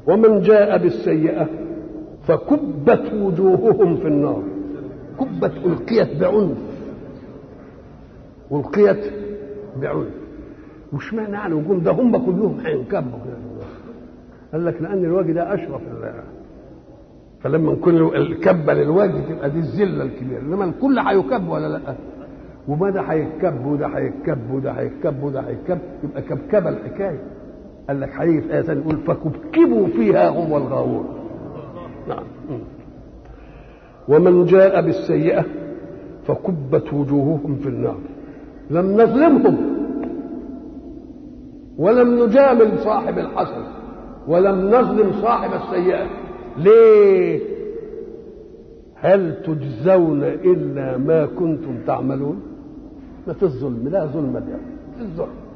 ومن جاء بالسيئة فكبت وجوههم في النار كبت ألقيت بعنف ألقيت بعنف وش معنى يعني وجود ده هم كلهم هينكبوا قال لك لأن الوجه ده أشرف فلما نكون الكبة للوجه تبقى دي الذلة الكبيرة إنما الكل هيكب ولا لأ؟ وما ده هيتكب وده هيتكب وده هيتكب وده هيتكب يبقى كبكبة الحكاية قال لك هيجي في آية ثانية يقول فكبكبوا فيها هم والغاوون نعم ومن جاء بالسيئة فكبت وجوههم في النار لم نظلمهم ولم نجامل صاحب الحسن ولم نظلم صاحب السيئة ليه هل تجزون إلا ما كنتم تعملون ما في الظلم لا ظلم اليوم في الظلم